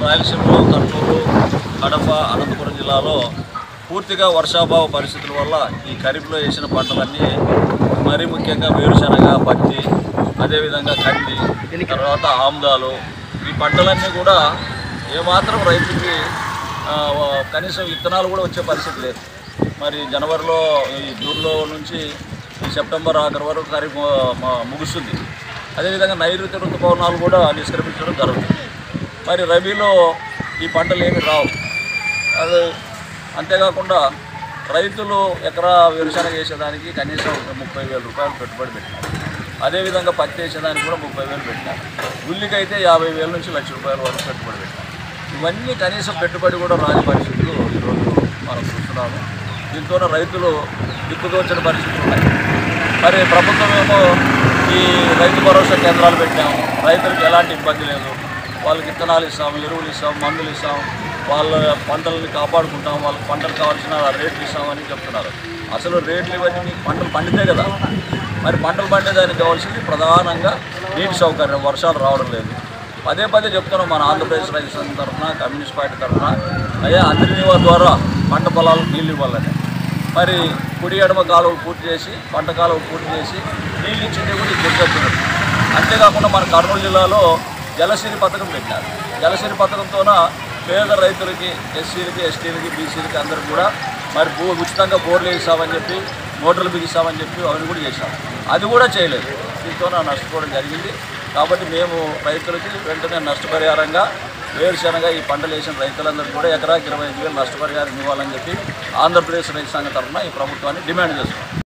రాయలసీమలో కర్నూలు కడప అనంతపురం జిల్లాలో పూర్తిగా వర్షాభావ పరిస్థితుల వల్ల ఈ ఖరీఫ్లో వేసిన పంటలన్నీ మరీ ముఖ్యంగా వేరుశనగ పత్తి అదేవిధంగా కంది తర్వాత ఆముదాలు ఈ పంటలన్నీ కూడా ఏమాత్రం రైతుకి ఆ, కనీసం విత్తనాలు కూడా వచ్చే పరిస్థితి లేదు మరి జనవరిలో ఈ జూన్లో నుంచి ఈ సెప్టెంబర్ ఆఖరి వరకు ఖరీఫ్ మ- ముగుస్తుంది అదేవిధంగా నైరుతి ఋతుపవనాలు కూడా నిష్క్రమించడం జరుగుతుంది మరి రబీలో ఈ పంటలు ఏమి రావు అది అంతేకాకుండా రైతులు ఎకరా వేరుశనగ వేసేదానికి కనీసం ఒక ముప్పై వేల రూపాయలు పెట్టుబడి పెట్టినారు అదేవిధంగా పత్తి వేసేదానికి కూడా ముప్పై వేలు పెట్టినారు ఉల్లికైతే యాభై వేల నుంచి లక్ష రూపాయల వరకు పెట్టుబడి పెట్టినారు ఇవన్నీ కనీసం పెట్టుబడి కూడా రాని పరిస్థితులు ఈరోజు మనం చూస్తున్నాము దీంతో రైతులు దిక్కుదోచిన పరిస్థితులు ఉన్నాయి మరి ప్రభుత్వం ఏమో ఈ రైతు భరోసా కేంద్రాలు పెట్టాము రైతులకు ఎలాంటి ఇబ్బంది లేదు వాళ్ళకి విత్తనాలు ఇస్తాం ఎరువులు ఇస్తాం మందులు ఇస్తాం వాళ్ళ పంటలని కాపాడుకుంటాం వాళ్ళకి పంటలు కావాల్సిన రేట్లు ఇస్తామని చెప్తున్నారు అసలు రేట్లు ఇవన్నీ మీకు పంటలు పండితే కదా మరి పంటలు పండేదానికి కావాల్సింది ప్రధానంగా నీటి సౌకర్యం వర్షాలు రావడం లేదు పదే పదే చెప్తున్నాం మన ఆంధ్రప్రదేశ్ రైతు సంఘం తరఫున కమ్యూనిస్ట్ పార్టీ తరఫున అయ్యా అంతర్నివా ద్వారా పంట పొలాలకు నీళ్ళు ఇవ్వాలని మరి కుడి ఎడమ కాలువ పూర్తి చేసి పంట కాలువ పూర్తి చేసి నీళ్ళు ఇచ్చింది కూడా గుర్తొచ్చినట్టు అంతేకాకుండా మన కర్నూలు జిల్లాలో జలసిరి పథకం పెట్టారు జలసిరి పథకంతోన పేద రైతులకి ఎస్సీలకి ఎస్టీలకి బీసీలకి అందరికి కూడా మరి భూ ఉచితంగా బోర్లు వేసామని చెప్పి మోటార్లు బిగిస్తామని చెప్పి అవన్నీ కూడా చేశాం అది కూడా చేయలేదు దీంతో నష్టపోవడం జరిగింది కాబట్టి మేము రైతులకి వెంటనే నష్టపరిహారంగా వేరుశనగ ఈ పంటలు వేసిన రైతులందరికీ కూడా ఎకరాకి ఇరవై ఐదు వేలు నష్టపరిహారం ఇవ్వాలని చెప్పి ఆంధ్రప్రదేశ్ రైతు సంఘ తరఫున ఈ ప్రభుత్వాన్ని డిమాండ్ చేస్తున్నాం